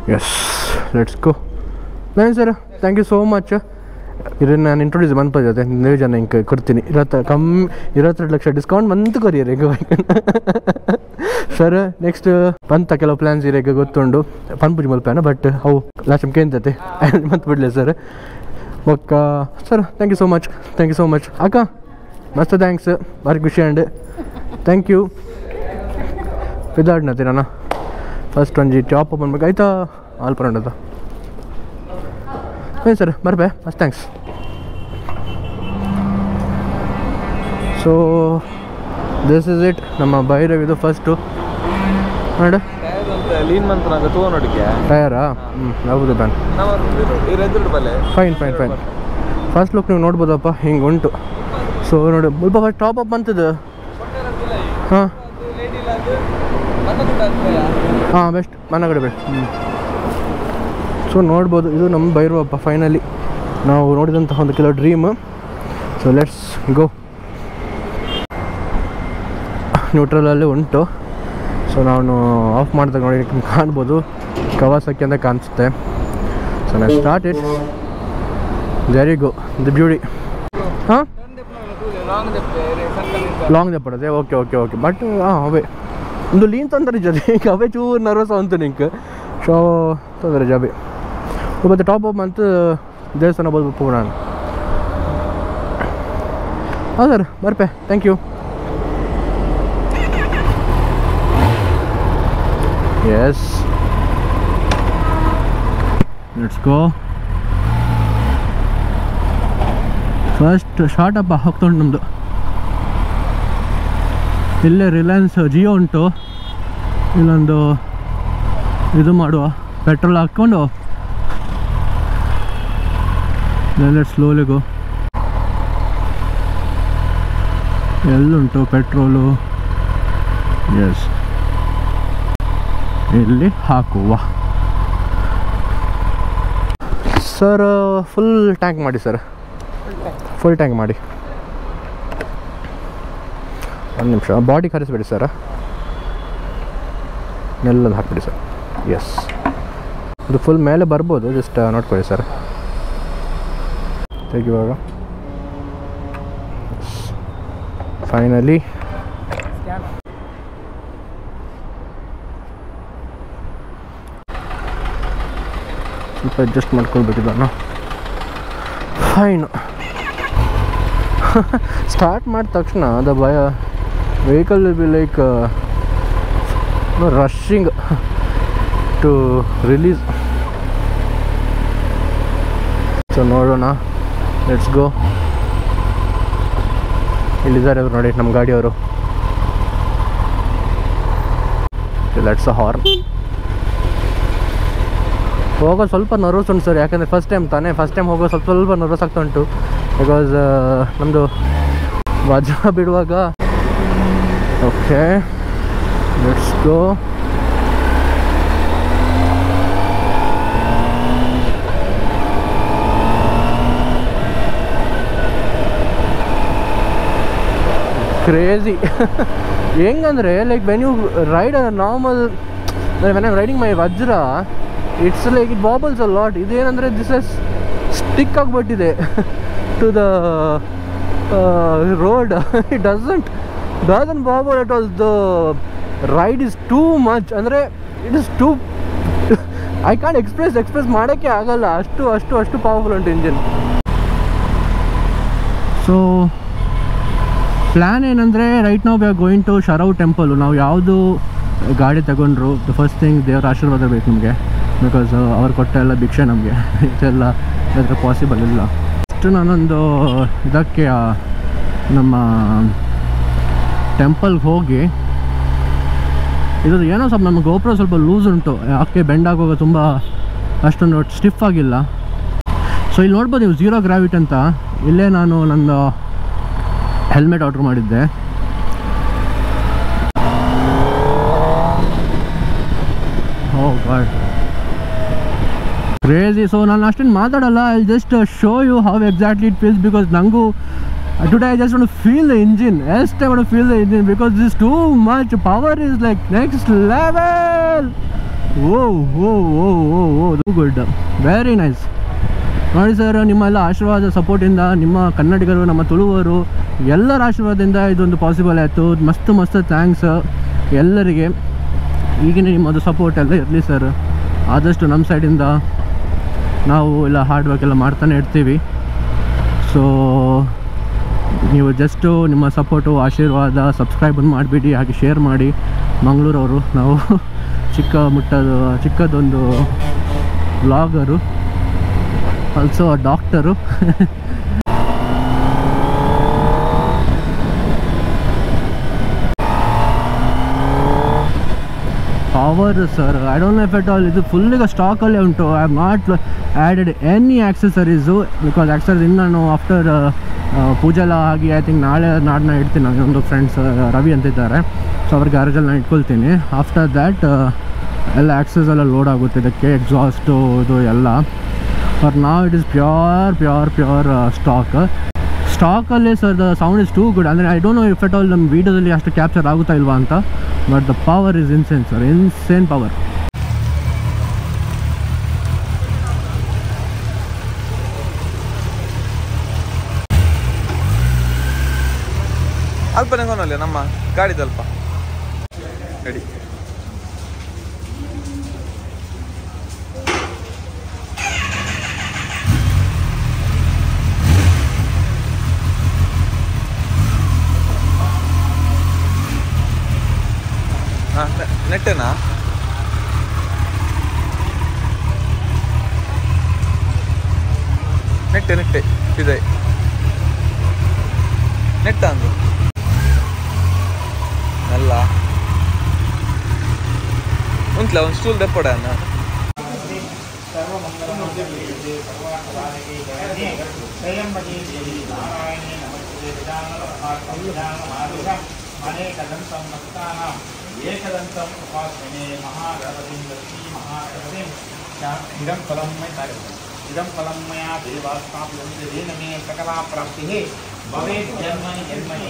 S let's go ನಾನು sir thank you so much ಇದನ್ನು ನಾನು ಇಂಟ್ರೊಡ್ಯೂಸ್ ಬಂದು ಜೊತೆ ನೀವು ಜನ ಹಿಂಗೆ ಕೊಡ್ತೀನಿ ಇರತ್ತ ಕಮ್ಮಿ ಇರತ್ತೆರಡು ಲಕ್ಷ ಡಿಸ್ಕೌಂಟ್ ಬಂತು ಕೊರಿಯರ್ ಈಗ ಸರ್ ನೆಕ್ಸ್ಟ್ ಬಂತ ಕೆಲವು ಪ್ಲ್ಯಾನ್ಸ್ ಇರೋಕೆ ಗೊತ್ತುಂಡು ಪನ್ಪುಜಿ ಮಲ್ ಪ್ಲಾನ್ ಬಟ್ ಅವು ಲಾಸ್ಟ್ ಟೈಮ್ ಕೇಂತತೆ ಬಂತು ಬಿಡಲಿ ಸರ್ ಒಕ್ಕ sir thank you so much thank you so much ಅಕ್ಕ ಮಸ್ತ್ ಥ್ಯಾಂಕ್ಸ್ ಬಾರಿ ಖುಷಿ ಅಂಡ್ ಥ್ಯಾಂಕ್ ಯು ಇದಾಡ್ನತಿ ನಾನು ಫಸ್ಟ್ ಒಂಜಿ ಚಾಪ್ ಬಂದ್ಬೇಕು ಆಯ್ತಾ ಆಲ್ಪ ನೋಡದ ಹೇ ಸರ್ ಬರ್ಬೆ ಮಸ್ತ್ thanks so this is it ನಮ್ಮ ಬೈರವಿದು ಫಸ್ಟು ನೋಡ ಲೀನ್ ಮಂತ್ ನಂಗೆ ತಗೋ ನೋಡಿಕೆ ಟಯರಾ ಹ್ಞೂ ಹೌದು ಬ್ಯಾನ್ ನಾವು ಇರೆದ್ರು ಬಲೆ fine fine fine first look ನೀವು ನೋಡ್ಬೋದಪ್ಪ ಹಿಂಗೆ ಉಂಟು ಸೊ ನೋಡಿ ಸ್ವಲ್ಪ ಫಸ್ಟ್ ಟಾಪ್ ಅಪ್ ಅಂತದ್ದು ಹಾಂ ಹಾಂ ಬೆಸ್ಟ್ ಮನ ಕಡೆ ಬೆಸ್ಟ್ ಹ್ಞೂ ಸೊ ನೋಡ್ಬೋದು ಇದು ನಮ್ಮ ಬೈರುವಪ್ಪ ಫೈನಲಿ ನಾವು ನೋಡಿದಂತಹ ಒಂದು ಕೆಲವು ಡ್ರೀಮ್ ಸೊ ಲೆಟ್ಸ್ ಗೋ ನ್ಯೂಟ್ರಲಲ್ಲಿ ಉಂಟು ಸೊ ನಾನು ಆಫ್ ಮಾಡಿದಾಗ ನೋಡಿ ನಿಮ್ಗೆ ಕಾಣ್ಬೋದು ಕವಾಸಕ್ಕೆ ಅಂತ ಕಾಣಿಸುತ್ತೆ ಸೊ ನಾನು start it very go the beauty ಹಾಂ ಲಾಂಗ್ ದಪ್ಪಡದೆ ಓಕೆ ಓಕೆ ಓಕೆ ಬಟ್ ಹಾಂ ಅವೇ ಒಂದು ಲೀನ್ ತೊಂದರೆ ಜೊತೆ ಈಗ ಅವೇ ಚೂರು ನರ್ವಸ್ ಅಂತು ನಿಂಗೆ ಸೊ ತೊಂದರೆ ಜಾಬೆ ಮತ್ತು ಟಾಪ್ ಅಪ್ ಅಂತ ದೇವಸ್ಥಾನ ಬೋದು ನಾನು ಹಾಂ ಸರ್ ಬರ್ಪೆ thank you yes let's go first short ಅಪ್ಪ ಹೋಗ್ತುಂಟು ನಮ್ಮದು ಇಲ್ಲೇ ರಿಲಯನ್ಸ್ ಜಿಯೋ ಉಂಟು ಇಲ್ಲೊಂದು ಇದು ಮಾಡುವ ಪೆಟ್ರೋಲ್ ಹಾಕ್ಕೊಂಡು ಲೆಟ್ ಸ್ಲೋಲಿಗು ಎಲ್ಲುಂಟು ಪೆಟ್ರೋಲು ಎಸ್ ಇಲ್ಲಿ ಹಾಕುವ ಸರ್ ಫುಲ್ ಟ್ಯಾಂಕ್ ಮಾಡಿ ಸರ್ ಫುಲ್ ಟ್ಯಾಂಕ್ ಮಾಡಿ ಒಂದು ನಿಮಿಷ ಬಾಡಿ ಕರೆಸ್ಬೇಡಿ ಸರ್ ನೆಲ್ಲೊಂದು ಹಾಕ್ಬಿಡಿ ಸರ್ ಎಸ್ ಇದು ಫುಲ್ ಮೇಲೆ ಬರ್ಬೋದು ಜಸ್ಟ್ ನೋಡ್ಕೊಳ್ಳಿ ಸರ್ ತೆಗಿವಾಗ ಫೈನಲಿ ಸ್ವಲ್ಪ ಅಡ್ಜಸ್ಟ್ ಮಾಡ್ಕೊಳ್ಬೇಕು ಇದನ್ನು ಫೈನು ಸ್ಟಾರ್ಟ್ ಮಾಡಿದ ತಕ್ಷಣ ದ ಭಯ vehicle will be like rushing to release so ನೋಡೋಣ ಲೆಟ್ಸ್ ಗೋ ಇಲ್ಲಿದ್ದಾರೆ ಅವರು ನೋಡಿ ನಮ್ಮ ಗಾಡಿಯವರು ಲೆಟ್ಸ್ ಅ ಹಾರ್ನ್ ಹೋಗೋ ಸ್ವಲ್ಪ ನರ್ವಸ್ ಉಂಟು ಸರ್ ಯಾಕಂದರೆ ಫಸ್ಟ್ ಟೈಮ್ ತಾನೇ ಫಸ್ಟ್ ಟೈಮ್ ಹೋಗೋ ಸ್ವಲ್ಪ ಸ್ವಲ್ಪ ನರ್ವಸ್ ಆಗ್ತಾ ಉಂಟು ಬಿಕಾಸ್ ನಮ್ಮದು ವಜ್ರ ಬಿಡುವಾಗ ಓಕೆ ಲೆಟ್ಸ್ ಗೋ ಕ್ರೇಜಿ ಹೆಂಗಂದ್ರೆ like when you ride a normal when I'm riding my Vajra it's like it bobbles a lot ಇದೇನಂದರೆ ದಿಸ್ ಎಸ್ ಸ್ಟಿಕ್ ಆಗಿಬಿಟ್ಟಿದೆ to the road it doesn't doesn't bobble it was the ride is too much ಅಂದರೆ it is too I can't express express ಮಾಡೋಕ್ಕೆ ಆಗಲ್ಲ ಅಷ್ಟು ಅಷ್ಟು ಅಷ್ಟು powerful ಉಂಟು engine so plan ಏನಂದರೆ ರೈಟ್ ನಾವು we are going to ಶರವ್ temple ನಾವು ಯಾವುದು ಗಾಡಿ ತಗೊಂಡ್ರು ದ ಫಸ್ಟ್ ಥಿಂಗ್ ದೇವ್ರ ಆಶೀರ್ವಾದ ಬೇಕು ನಮಗೆ ಬಿಕಾಸ್ ಅವ್ರು ಕೊಟ್ಟ ಎಲ್ಲ ಭಿಕ್ಷೆ ನಮಗೆ ಇದೆಲ್ಲ ಅದರ ಪಾಸಿಬಲ್ ಇಲ್ಲ ಅಷ್ಟು ನಾನೊಂದು ಇದಕ್ಕೆ ಆ, ನಮ್ಮ ಟೆಂಪಲ್ಗೆ ಹೋಗಿ ಇದು ಏನೋ ಸ್ವಲ್ಪ ನಮ್ಮ ಗೋಪುರ ಸ್ವಲ್ಪ ಲೂಸ್ ಉಂಟು ಯಾಕೆ ಬೆಂಡ್ ಆಗುವಾಗ ತುಂಬ ಅಷ್ಟೊಂದು ಸ್ಟಿಫ್ ಆಗಿಲ್ಲ ಸೊ ಇಲ್ಲಿ ನೋಡ್ಬೋದು ನೀವು ಝೀರೋ ಗ್ರಾವಿಟ್ ಅಂತ ಇಲ್ಲೇ ನಾನು ನನ್ನ ಹೆಲ್ಮೆಟ್ ಆರ್ಡ್ರ್ ಮಾಡಿದ್ದೆ ಓ ಗಾಡ್ ಕ್ರೇಜಿ ಸೊ ನಾನು ಅಷ್ಟೇನು ಮಾತಾಡಲ್ಲ I just show you how exactly it feels because ನನಗೂ today I just want to feel the engine yes I want to feel the engine because this too much power is like next level oh oh oh oh oh good very nice ನೋಡಿ sir ನಿಮ್ಮೆಲ್ಲ ಆಶೀರ್ವಾದ ಸಪೋರ್ಟಿಂದ ನಿಮ್ಮ ಕನ್ನಡಿಗರು ನಮ್ಮ ತುಳುವರು ಎಲ್ಲರ ಆಶೀರ್ವಾದದಿಂದ ಇದೊಂದು possible ಆಯಿತು ಮಸ್ತ್ ಮಸ್ತ್ ಥ್ಯಾಂಕ್ಸ್ ಎಲ್ಲರಿಗೆ ಈಗಿನ ನಿಮ್ಮದು ಸಪೋರ್ಟ್ ಎಲ್ಲ ಇರಲಿ ಸರ್ ಆದಷ್ಟು ನಮ್ಮ ಸೈಡಿಂದ ನಾವು ಎಲ್ಲ ಹಾರ್ಡ್ ವರ್ಕ್ ಎಲ್ಲ ಮಾಡ್ತಾನೆ ಇರ್ತೀವಿ ಸೊ ನೀವು ಜಸ್ಟು ನಿಮ್ಮ ಸಪೋರ್ಟು ಆಶೀರ್ವಾದ ಸಬ್ಸ್ಕ್ರೈಬ್ ಒಂದು ಮಾಡಿಬಿಡಿ ಹಾಗೆ ಶೇರ್ ಮಾಡಿ ಮಂಗಳೂರವರು ನಾವು ಚಿಕ್ಕ ಮುಟ್ಟದು ಚಿಕ್ಕದೊಂದು blogger also doctor power sir I don't know if at all ಇದು ಫುಲ್ ಈಗ ಸ್ಟಾಕಲ್ಲೇ ಉಂಟು I have not added any accessories because accessories ಇನ್ನು ನಾನು ಆಫ್ಟರ್ ಪೂಜೆಲ್ಲ ಆಗಿ ಐ ಥಿಂಕ್ ನಾಳೆ ನಾಡನ್ನ ಇಡ್ತೀನಿ ನಾನು ಇನ್ನೊಂದು ಫ್ರೆಂಡ್ಸ್ ರವಿ ಅಂತಿದ್ದಾರೆ ಸೊ ಅವ್ರ ಗ್ಯಾರೇಜಲ್ಲಿ ನಾನು ಇಟ್ಕೊಳ್ತೀನಿ ಆಫ್ಟರ್ ದ್ಯಾಟ್ ಎಲ್ಲ ಆಕ್ಸೆಸ್ ಎಲ್ಲ ಲೋಡ್ ಆಗುತ್ತೆ ಇದಕ್ಕೆ ಎಕ್ಸಾಸ್ಟು ಇದು ಎಲ್ಲ ಫಾರ್ ನಾವ್ it is pure pure pure stock ಸ್ಟಾಕಲ್ಲಿ sir the sound is too good ಅಂದರೆ I don't know if at all ನಮ್ಮ ವೀಡಿಯೋದಲ್ಲಿ ಅಷ್ಟು ಕ್ಯಾಪ್ಚರ್ ಆಗುತ್ತಾ ಇಲ್ವಾ ಅಂತ but the power is insane sir insane power ಅಲ್ಪ ನೆಗೋನಲ್ಲ ನಮ್ಮ ಗಾಡಿದಲ್ಪ ಗಾಡಿ ಹಾಂ ನೆಟ್ಟೆನಾ ನೆಟ್ಟೆ ನೆಟ್ಟೆ ಇದೆ ನೆಟ್ಟ ಅಂದು ನಲ್ಲ ಉಂಟ್ಲ ಒಂದು ಸ್ಟೂಲ್ ದೆಪ್ಪಡ ಅನ್ನ ಏಕದಂತಂ ಉಪಾಸನೆ ಮಹಾಗಣಪತಿಂ ಲಕ್ಷ್ಮೀ ಮಹಾಗಣಪತಿಂ ಇದಂ ಫಲಂ ಮೈ ಇದಂ ಫಲಂ ಮಯಾ ದೇವಾಸ್ಥಾಪಿತೇನ ಮೇ ಸಕಲಾ ಪ್ರಾಪ್ತಿ ಭವೇತ್ ಜನ್ಮನಿ ಜನ್ಮನಿ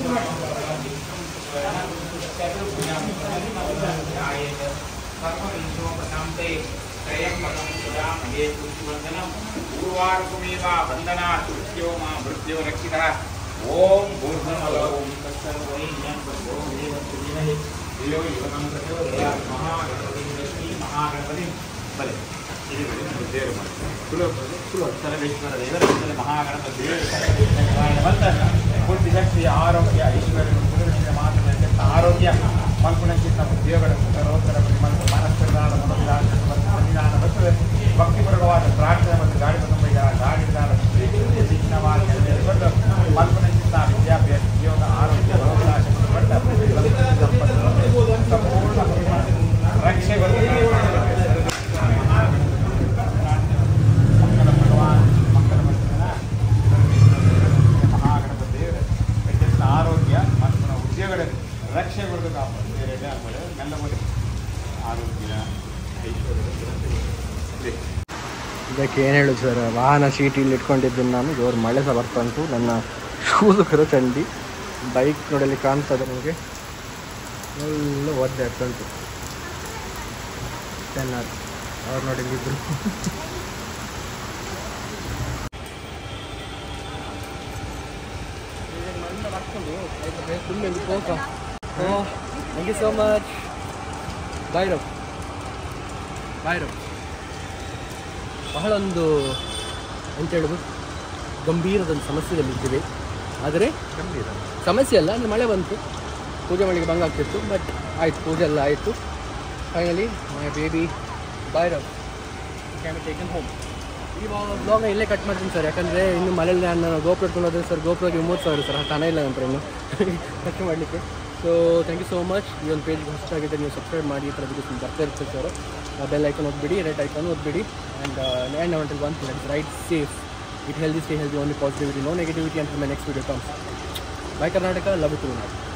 ಸರ್ವವಿಂಶೋ ಪ್ರಶಾಂತೆ ತ್ರಯಂಬಕಂ ಸುಧಾಮಹೇ ತುಷ್ಟಿವಂದನಂ ಪೂರ್ವಾರ್ಕಮೇವ ವಂದನಾತ್ ಮೃತ್ಯೋ ಮಾ ಮೃತ್ಯೋ ರಕ್ಷಿತಃ ಓಂ ಭೂರ್ಭುವಃ ಓಂ ತತ್ಸರ್ವೈನ್ಯಂ ಭರ್ಗೋ ದೇವಸ್ಯ ಧೀಮಹಿ ಧಿಯೋ ಯೋ ನಃ ಪ್ರಚೋದಯಾತ್ ಮಹಾಗಣಪತಿಂ ಲಕ್ಷ್ಮೀ ಮಹಾಗಣಪತಿಂ ಬಲೆ ಇದು ಬಿಡಿ ನಮ್ಮ ದೇವರು ಮಾಡಿ ತುಳು ತುಳು ಸರ್ವೇಶ್ವರ ದೇವರ ಹೆಸರು ಮಹಾಗಣಪತಿ ದೇವರು ಸರ್ವೇಶ್ವರ ಬಂದ ಬುದ್ಧಿ ಶಕ್ತಿ ಆರೋಗ್ಯ ಐಶ್ವರ್ಯ ಪುನರುಚಿತ ಮಾತುಗಳ ಆರೋಗ್ಯ ಮಲ್ಪುಣಚಿತ್ತ ಉದ್ಯೋಗಗಳ ಉತ್ತರೋತ್ತರ ಮತ್ತು ಮನಸ್ಸರದಾದ ಮನೋವಿಧಾನ ಮತ್ತು ಸಂವಿಧಾನ ಮತ್ತು ಭಕ್ತಿಪೂರ್ವಕವಾದ ಪ್ರಾರ್ಥನೆ ಮತ್ತು ಗಾಡಿ ಕುಟುಂಬ ಗಾಡಿದಾರ ಶಿಕ್ಷಣವಾದ ನೆರವೇರಿಕೊಂಡು ಮಲ್ಪುಣಚಿತ್ತ ವಿದ್ಯಾಭ್ಯಾಸ ಉದ್ಯೋಗ ಆರೋಗ್ಯ ಮನೋವಿಲಾಸ ಸಂಪೂರ್ಣ ರಕ್ಷೆಗಳು ಮಕ್ಕಳ ಭಗವಾನ್ ಮಕ್ಕಳ ಮಧ್ಯದ ಮಹಾಗಣಪತಿ ದೇವರ ಹೆಚ್ಚಿನ ಆರೋಗ್ಯ ಮತ್ತು ನಾವು ಉದ್ಯೋಗದ ರಕ್ಷೆಗಳು ಕಾಪಾಡ್ತಾರೆ ಆಗ್ಬೋದು ಮೆಲ್ಲಬೋದು ಆರೋಗ್ಯ ಐಶ್ವರ್ಯ ಇದೆ. ಇದಕ್ಕೆ ಏನು ಹೇಳೋದು ಸರ್ ವಾಹನ ಸೀಟ್ ಇಲ್ಲಿ ಇಟ್ಕೊಂಡಿದ್ದೀನಿ ನಾನು ಜೋರು ಮಳೆ ಸಹ ಬರ್ತಾ ಉಂಟು ನನ್ನ ಶೂಸು ಕರ ಚಂಡಿ ಬೈಕ್ ನೋಡಲಿ ಕಾಣ್ತದೆ ನಿಮಗೆ ಎಲ್ಲ ಒದ್ದೆ ಆಗ್ತಾ ಉಂಟು ಚೆನ್ನಾಗಿ ಅವ್ರು ನೋಡಿ ಇಲ್ಲಿದ್ರು thank you so much Bhairav Bhairav ಬಹಳ ಒಂದು ಎಂತ ಹೇಳೋದು ಗಂಭೀರದೊಂದು ಸಮಸ್ಯೆದಲ್ಲಿದ್ದೀವಿ ಆದರೆ ಸಮಸ್ಯೆ ಅಲ್ಲ ಅಂದ್ರೆ ಮಳೆ ಬಂತು ಪೂಜೆ ಮಾಡಲಿಕ್ಕೆ ಭಂಗ ಆಗ್ತಿತ್ತು ಬಟ್ ಆಯಿತು ಪೂಜೆ ಎಲ್ಲ ಆಯಿತು finally my baby Bhairav can taken home ಈ ಬ್ಲಾಗ್ನ ಇಲ್ಲೇ ಕಟ್ ಮಾಡ್ತೀನಿ ಸರ್ ಯಾಕಂದರೆ ಇನ್ನು ಮನೇಲಿ ನಾನು ಗೋಪುರ ಇಟ್ಕೊಂಡು ಹೋದ್ರೆ ಸರ್ ಗೋಪುರಕ್ಕೆ ಮೂವತ್ತು ಸಾವಿರ ಸರ್ ಹಣ ಇಲ್ಲ ನಂತರ ಇನ್ನು ಖರ್ಚು ಮಾಡಲಿಕ್ಕೆ so thank you so much ಈ ಒಂದು ಪೇಜ್ಗೆ ಹೊಸದಾಗಿದ್ದರೆ ನೀವು ಸಬ್ಸ್ಕ್ರೈಬ್ ಮಾಡಿ ಈ ಥರ ವಿಡಿಯೋಸ್ ಬರ್ತಾ ಇರ್ತದೆ ಸರ್ ಬೆಲ್ ಐಕನ್ ಓದ್ಬಿಡಿ ರೆಡ್ ಐಕನ್ ಓದ್ಬಿಡಿ ಆ್ಯಂಡ್ ಆ್ಯಂಡ್ ಅವನ್ one thing that right safe it healthy stay healthy only positivity no negativity ಅಂತ my next video comes by Karnataka love to